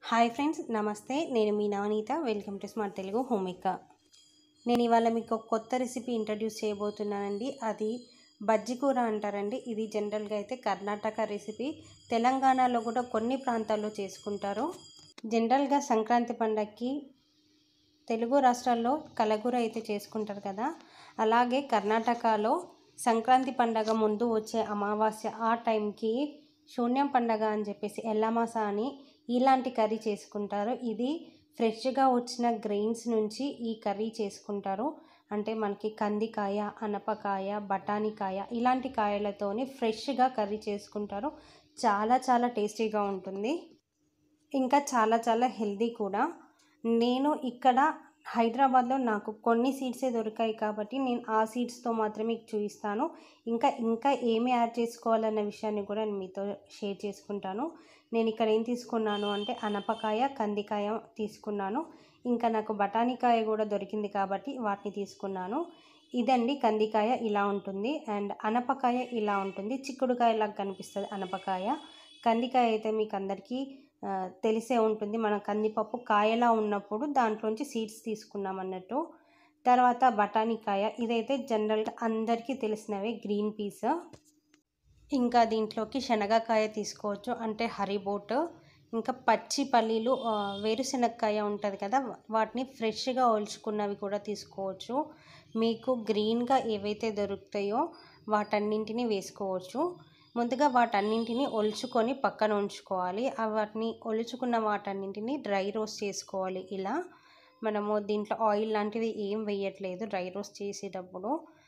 hi friends నమస్తే నేను మీ Navaneetha welcome to smart Telugu హోమిక నేను ఇవాళ మీకు ఒక కొత్త రెసిపీ ఇంట్రడ్యూస్ చేయబోతున్నానండి అది బజ్జి కూర అంటారండి ఇది జనరల్గా అయితే కర్ణాటక రెసిపీ తెలంగాణలో కూడా కొన్ని ప్రాంతాల్లో చేసుకుంటారు జనరల్గా సంక్రాంతి పండగకి తెలుగు రాష్ట్రాల్లో కలగూర అయితే చేసుకుంటారు కదా అలాగే కర్ణాటకలో సంక్రాంతి పండగ ముందు వచ్చే అమావాస్య ఆ టైంకి శూన్యం పండగ అని చెప్పేసి ఎల్లమాస అని ఇలాంటి కర్రీ చేసుకుంటారు ఇది ఫ్రెష్గా వచ్చిన గ్రెయిన్స్ నుంచి ఈ కర్రీ చేసుకుంటారు అంటే మనకి కందికాయ అనపకాయ బఠానీకాయ ఇలాంటి కాయలతోని ఫ్రెష్గా కర్రీ చేసుకుంటారు చాలా చాలా టేస్టీగా ఉంటుంది ఇంకా చాలా చాలా హెల్దీ కూడా నేను ఇక్కడ హైదరాబాద్లో నాకు కొన్ని సీడ్సే దొరికాయి కాబట్టి నేను ఆ సీడ్స్తో మాత్రమే మీకు చూపిస్తాను ఇంకా ఇంకా ఏమి యాడ్ చేసుకోవాలన్న విషయాన్ని కూడా నేను మీతో షేర్ చేసుకుంటాను నేను ఇక్కడ ఏం తీసుకున్నాను అంటే అనపకాయ కందికాయ తీసుకున్నాను ఇంకా నాకు బఠానీకాయ కూడా దొరికింది కాబట్టి వాటిని తీసుకున్నాను ఇదండి కందికాయ ఇలా ఉంటుంది అండ్ అనపకాయ ఇలా ఉంటుంది చిక్కుడుకాయలాగా కనిపిస్తుంది అనపకాయ కందికాయ అయితే మీకు అందరికీ తెలిసే ఉంటుంది మనం కందిపప్పు కాయలా ఉన్నప్పుడు దాంట్లోంచి సీడ్స్ తీసుకున్నాం అన్నట్టు తర్వాత బఠానీకాయ ఇదైతే జనరల్గా అందరికీ తెలిసినవే గ్రీన్ పీస్ ఇంకా దీంట్లోకి శనగకాయ తీసుకోవచ్చు అంటే హరిబోట్ ఇంకా పచ్చి పల్లీలు వేరుశనగకాయ ఉంటుంది కదా వాటిని ఫ్రెష్గా ఒలుచుకున్నవి కూడా తీసుకోవచ్చు మీకు గ్రీన్గా ఏవైతే దొరుకుతాయో వాటన్నింటినీ వేసుకోవచ్చు ముందుగా వాటన్నింటిని ఒలుచుకొని పక్కన ఉంచుకోవాలి వాటిని ఒలుచుకున్న వాటన్నింటిని డ్రై రోస్ట్ చేసుకోవాలి ఇలా మనము దీంట్లో ఆయిల్ లాంటివి ఏం వేయట్లేదు డ్రై రోస్ట్ చేసేటప్పుడు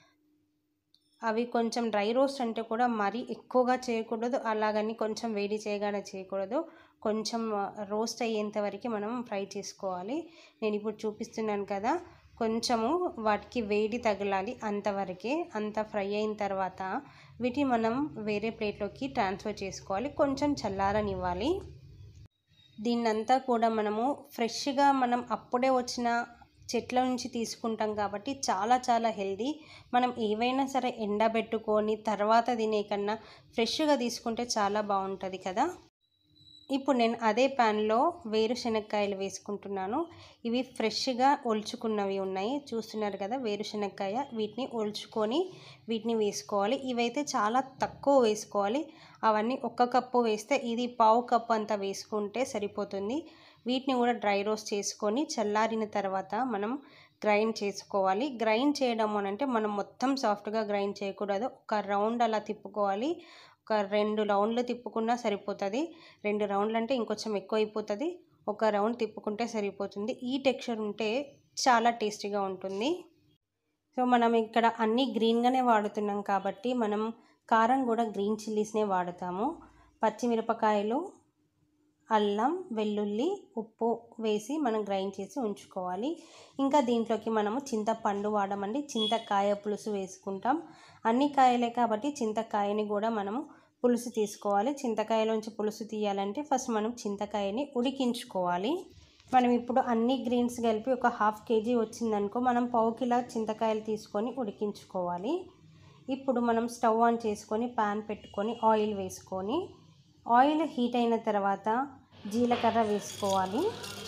అవి కొంచెం డ్రై రోస్ట్ అంటే కూడా మరీ ఎక్కువగా చేయకూడదు అలాగని కొంచెం వేడి చేయగానే చేయకూడదు కొంచెం రోస్ట్ అయ్యేంత వరకు మనం ఫ్రై చేసుకోవాలి నేను ఇప్పుడు చూపిస్తున్నాను కదా కొంచెము వాటికి వేడి తగలాలి అంతవరకే అంత ఫ్రై అయిన తర్వాత వీటిని మనం వేరే ప్లేట్లోకి ట్రాన్స్ఫర్ చేసుకోవాలి కొంచెం చల్లారనివ్వాలి దీన్నంతా కూడా మనము ఫ్రెష్గా మనం అప్పుడే వచ్చిన చెట్ల నుంచి తీసుకుంటాం కాబట్టి చాలా చాలా హెల్దీ మనం ఏవైనా సరే ఎండబెట్టుకొని తర్వాత తినే కన్నా ఫ్రెష్గా తీసుకుంటే చాలా బాగుంటుంది కదా ఇప్పుడు నేను అదే ప్యాన్లో వేరుశనగకాయలు వేసుకుంటున్నాను ఇవి ఫ్రెష్గా ఒలుచుకున్నవి ఉన్నాయి చూస్తున్నారు కదా వేరుశనగకాయ వీటిని ఒలుచుకొని వీటిని వేసుకోవాలి ఇవైతే చాలా తక్కువ వేసుకోవాలి అవన్నీ ఒక్క కప్పు వేస్తే ఇది పావు కప్పు అంతా వేసుకుంటే సరిపోతుంది వీటిని కూడా డ్రై రోస్ట్ చేసుకొని చల్లారిన తర్వాత మనం గ్రైండ్ చేసుకోవాలి గ్రైండ్ చేయడం అంటే మనం మొత్తం సాఫ్ట్గా గ్రైండ్ చేయకూడదు ఒక రౌండ్ అలా తిప్పుకోవాలి ఒక రెండు రౌండ్లు తిప్పుకున్నా సరిపోతుంది రెండు రౌండ్లు అంటే ఇంకొంచెం ఎక్కువ అయిపోతుంది ఒక రౌండ్ తిప్పుకుంటే సరిపోతుంది ఈ టెక్స్చర్ ఉంటే చాలా టేస్టీగా ఉంటుంది సో మనం ఇక్కడ అన్నీ గ్రీన్గానే వాడుతున్నాం కాబట్టి మనం కారం కూడా గ్రీన్ చిల్లీస్నే వాడతాము పచ్చిమిరపకాయలు అల్లం వెల్లుల్లి ఉప్పు వేసి మనం గ్రైండ్ చేసి ఉంచుకోవాలి ఇంకా దీంట్లోకి మనము చింతపండు వాడమండి చింతకాయ పులుసు వేసుకుంటాం అన్ని కాయలే కాబట్టి చింతకాయని కూడా మనము పులుసు తీసుకోవాలి చింతకాయలోంచి పులుసు తీయాలంటే ఫస్ట్ మనం చింతకాయని ఉడికించుకోవాలి మనం ఇప్పుడు అన్ని గ్రీన్స్ కలిపి ఒక హాఫ్ కేజీ వచ్చిందనుకో మనం పావు కిలో చింతకాయలు తీసుకొని ఉడికించుకోవాలి ఇప్పుడు మనం స్టవ్ ఆన్ చేసుకొని ప్యాన్ పెట్టుకొని ఆయిల్ వేసుకొని ఆయిల్ హీట్ అయిన తర్వాత జీలకర్ర వేసుకోవాలి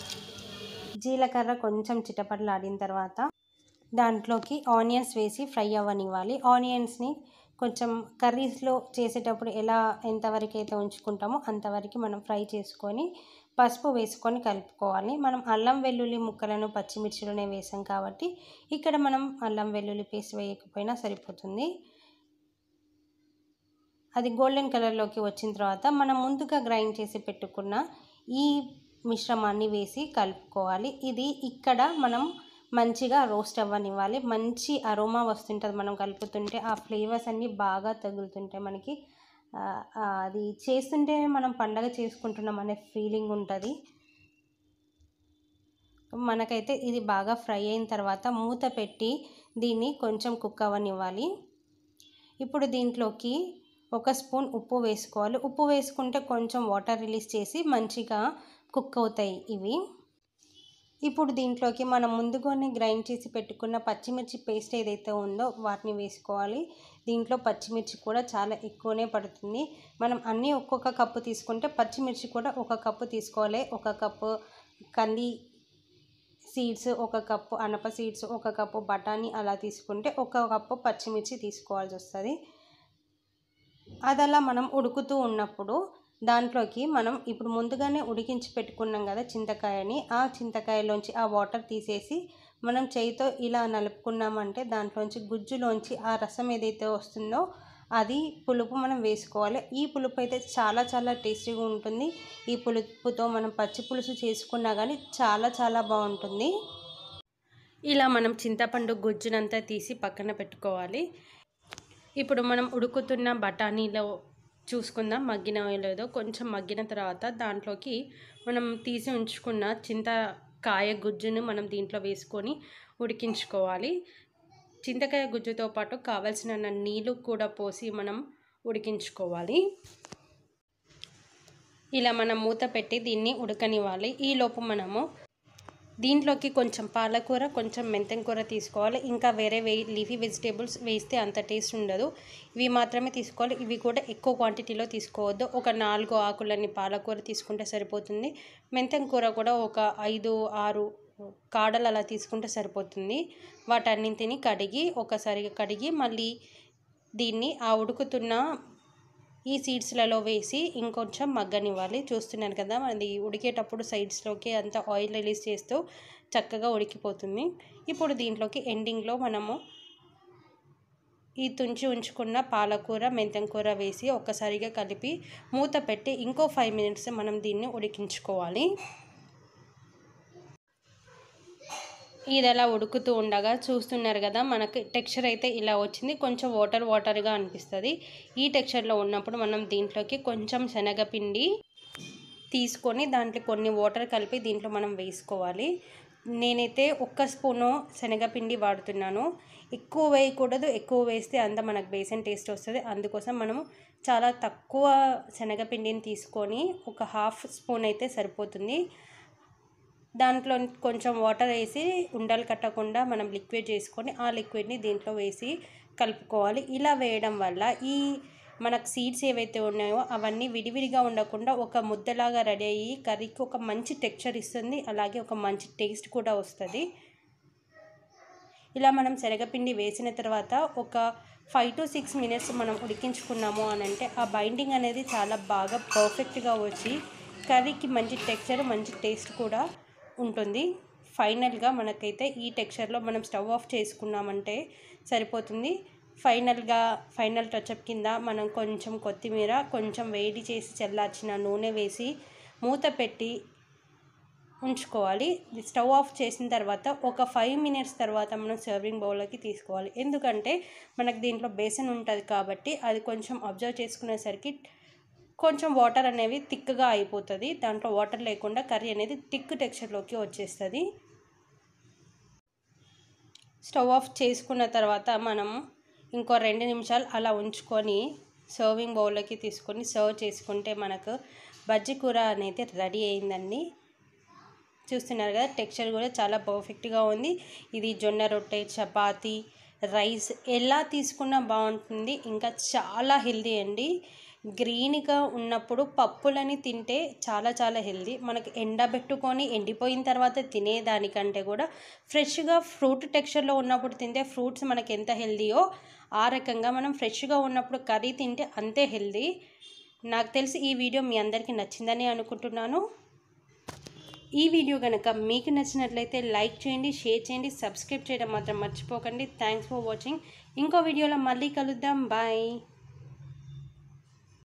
జీలకర్ర కొంచెం చిటపటలాడిన తర్వాత దాంట్లోకి ఆనియన్స్ వేసి ఫ్రై అవ్వనివ్వాలి ఆనియన్స్ని కొంచెం కర్రీస్లో చేసేటప్పుడు ఎలా ఎంతవరకు అయితే ఉంచుకుంటామో అంతవరకు మనం ఫ్రై చేసుకొని పసుపు వేసుకొని కలుపుకోవాలి మనం అల్లం వెల్లుల్లి ముక్కలను పచ్చిమిర్చిలోనే వేసాం కాబట్టి ఇక్కడ మనం అల్లం వెల్లుల్లి పేస్ట్ వేయకపోయినా సరిపోతుంది అది గోల్డెన్ కలర్లోకి వచ్చిన తర్వాత మనం ముందుగా గ్రైండ్ చేసి పెట్టుకున్న ఈ మిశ్రమాన్ని వేసి కలుపుకోవాలి ఇది ఇక్కడ మనం మంచిగా రోస్ట్ అవ్వనివ్వాలి మంచి అరోమా వస్తుంటుంది మనం కలుపుతుంటే ఆ ఫ్లేవర్స్ అన్నీ బాగా తగులుతుంటాయి మనకి అది చేస్తుంటే మనం పండగ చేసుకుంటున్నాం అనే ఫీలింగ్ ఉంటుంది మనకైతే ఇది బాగా ఫ్రై అయిన తర్వాత మూత పెట్టి దీన్ని కొంచెం కుక్ అవ్వనివ్వాలి ఇప్పుడు దీంట్లోకి ఒక స్పూన్ ఉప్పు వేసుకోవాలి ఉప్పు వేసుకుంటే కొంచెం వాటర్ రిలీజ్ చేసి మంచిగా కుక్ అవుతాయి ఇవి ఇప్పుడు దీంట్లోకి మనం ముందుగానే గ్రైండ్ చేసి పెట్టుకున్న పచ్చిమిర్చి పేస్ట్ ఏదైతే ఉందో వాటిని వేసుకోవాలి దీంట్లో పచ్చిమిర్చి కూడా చాలా ఎక్కువనే పడుతుంది మనం అన్నీ ఒక్కొక్క కప్పు తీసుకుంటే పచ్చిమిర్చి కూడా ఒక కప్పు తీసుకోవాలి ఒక కప్పు కంది సీడ్స్ ఒక కప్పు అనప సీడ్స్ ఒక కప్పు బఠానీ అలా తీసుకుంటే ఒక కప్పు పచ్చిమిర్చి తీసుకోవాల్సి వస్తుంది అది అలా మనం ఉడుకుతూ ఉన్నప్పుడు దాంట్లోకి మనం ఇప్పుడు ముందుగానే ఉడికించి పెట్టుకున్నాం కదా చింతకాయని ఆ చింతకాయలోంచి ఆ వాటర్ తీసేసి మనం చేయితో ఇలా నలుపుకున్నామంటే దాంట్లోంచి గుజ్జులోంచి ఆ రసం ఏదైతే వస్తుందో అది పులుపు మనం వేసుకోవాలి ఈ పులుపు అయితే చాలా చాలా టేస్టీగా ఉంటుంది ఈ పులుపుతో మనం పచ్చి పులుసు చేసుకున్నా కానీ చాలా చాలా బాగుంటుంది ఇలా మనం చింతపండు గుజ్జునంతా తీసి పక్కన పెట్టుకోవాలి ఇప్పుడు మనం ఉడుకుతున్న బఠానీలో చూసుకుందాం మగ్గిన లేదో కొంచెం మగ్గిన తర్వాత దాంట్లోకి మనం తీసి ఉంచుకున్న చింతకాయ గుజ్జును మనం దీంట్లో వేసుకొని ఉడికించుకోవాలి చింతకాయ గుజ్జుతో పాటు కావలసిన నీళ్ళు కూడా పోసి మనం ఉడికించుకోవాలి ఇలా మనం మూత పెట్టి దీన్ని ఉడకనివ్వాలి ఈలోపు మనము దీంట్లోకి కొంచెం పాలకూర కొంచెం మెంతం కూర తీసుకోవాలి ఇంకా వేరే వే లీఫీ వెజిటేబుల్స్ వేస్తే అంత టేస్ట్ ఉండదు ఇవి మాత్రమే తీసుకోవాలి ఇవి కూడా ఎక్కువ క్వాంటిటీలో తీసుకోవద్దు ఒక నాలుగు ఆకులన్నీ పాలకూర తీసుకుంటే సరిపోతుంది మెంతం కూర కూడా ఒక ఐదు ఆరు కాడలు అలా తీసుకుంటే సరిపోతుంది వాటన్నింటిని కడిగి ఒకసారిగా కడిగి మళ్ళీ దీన్ని ఆ ఉడుకుతున్న ఈ సీడ్స్లలో వేసి ఇంకొంచెం మగ్గనివ్వాలి చూస్తున్నాను కదా అది ఉడికేటప్పుడు సైడ్స్లోకి అంత ఆయిల్ రిలీజ్ చేస్తూ చక్కగా ఉడికిపోతుంది ఇప్పుడు దీంట్లోకి ఎండింగ్లో మనము ఈ తుంచి ఉంచుకున్న పాలకూర మెంతం కూర వేసి ఒక్కసారిగా కలిపి మూత పెట్టి ఇంకో ఫైవ్ మినిట్స్ మనం దీన్ని ఉడికించుకోవాలి ఇది అలా ఉడుకుతూ ఉండగా చూస్తున్నారు కదా మనకి టెక్స్చర్ అయితే ఇలా వచ్చింది కొంచెం వాటర్ వాటర్గా అనిపిస్తుంది ఈ టెక్స్చర్లో ఉన్నప్పుడు మనం దీంట్లోకి కొంచెం శనగపిండి తీసుకొని దాంట్లో కొన్ని వాటర్ కలిపి దీంట్లో మనం వేసుకోవాలి నేనైతే ఒక్క స్పూను శనగపిండి వాడుతున్నాను ఎక్కువ వేయకూడదు ఎక్కువ వేస్తే అంత మనకు బేసన్ టేస్ట్ వస్తుంది అందుకోసం మనము చాలా తక్కువ శనగపిండిని తీసుకొని ఒక హాఫ్ స్పూన్ అయితే సరిపోతుంది దాంట్లో కొంచెం వాటర్ వేసి ఉండలు కట్టకుండా మనం లిక్విడ్ చేసుకొని ఆ లిక్విడ్ని దీంట్లో వేసి కలుపుకోవాలి ఇలా వేయడం వల్ల ఈ మనకు సీడ్స్ ఏవైతే ఉన్నాయో అవన్నీ విడివిడిగా ఉండకుండా ఒక ముద్దలాగా రెడీ అయ్యి కర్రీకి ఒక మంచి టెక్స్చర్ ఇస్తుంది అలాగే ఒక మంచి టేస్ట్ కూడా వస్తుంది ఇలా మనం శనగపిండి వేసిన తర్వాత ఒక ఫైవ్ టు సిక్స్ మినిట్స్ మనం ఉడికించుకున్నాము అని అంటే ఆ బైండింగ్ అనేది చాలా బాగా పర్ఫెక్ట్గా వచ్చి కర్రీకి మంచి టెక్స్చర్ మంచి టేస్ట్ కూడా ఉంటుంది ఫైనల్గా మనకైతే ఈ టెక్స్చర్లో మనం స్టవ్ ఆఫ్ చేసుకున్నామంటే సరిపోతుంది ఫైనల్గా ఫైనల్ టచ్అప్ కింద మనం కొంచెం కొత్తిమీర కొంచెం వేడి చేసి చల్లార్చిన నూనె వేసి మూత పెట్టి ఉంచుకోవాలి స్టవ్ ఆఫ్ చేసిన తర్వాత ఒక ఫైవ్ మినిట్స్ తర్వాత మనం సర్వింగ్ బౌల్లోకి తీసుకోవాలి ఎందుకంటే మనకు దీంట్లో బేసన్ ఉంటుంది కాబట్టి అది కొంచెం అబ్జర్వ్ చేసుకునేసరికి కొంచెం వాటర్ అనేవి థిక్గా అయిపోతుంది దాంట్లో వాటర్ లేకుండా కర్రీ అనేది థిక్ టెక్స్చర్లోకి వచ్చేస్తుంది స్టవ్ ఆఫ్ చేసుకున్న తర్వాత మనం ఇంకో రెండు నిమిషాలు అలా ఉంచుకొని సర్వింగ్ బౌల్లోకి తీసుకొని సర్వ్ చేసుకుంటే మనకు బజ్జీ కూర అనేది రెడీ అయిందండి చూస్తున్నారు కదా టెక్స్చర్ కూడా చాలా పర్ఫెక్ట్గా ఉంది ఇది జొన్న రొట్టె చపాతీ రైస్ ఎలా తీసుకున్నా బాగుంటుంది ఇంకా చాలా హెల్దీ అండి గ్రీన్గా ఉన్నప్పుడు పప్పులని తింటే చాలా చాలా హెల్దీ మనకి ఎండబెట్టుకొని ఎండిపోయిన తర్వాత తినేదానికంటే కూడా ఫ్రెష్గా ఫ్రూట్ టెక్స్చర్లో ఉన్నప్పుడు తింటే ఫ్రూట్స్ మనకి ఎంత హెల్దీయో ఆ రకంగా మనం ఫ్రెష్గా ఉన్నప్పుడు కర్రీ తింటే అంతే హెల్దీ నాకు తెలిసి ఈ వీడియో మీ అందరికీ నచ్చిందని అనుకుంటున్నాను ఈ వీడియో కనుక మీకు నచ్చినట్లయితే లైక్ చేయండి షేర్ చేయండి సబ్స్క్రైబ్ చేయడం మాత్రం మర్చిపోకండి థ్యాంక్స్ ఫర్ వాచింగ్ ఇంకో వీడియోలో మళ్ళీ కలుద్దాం బాయ్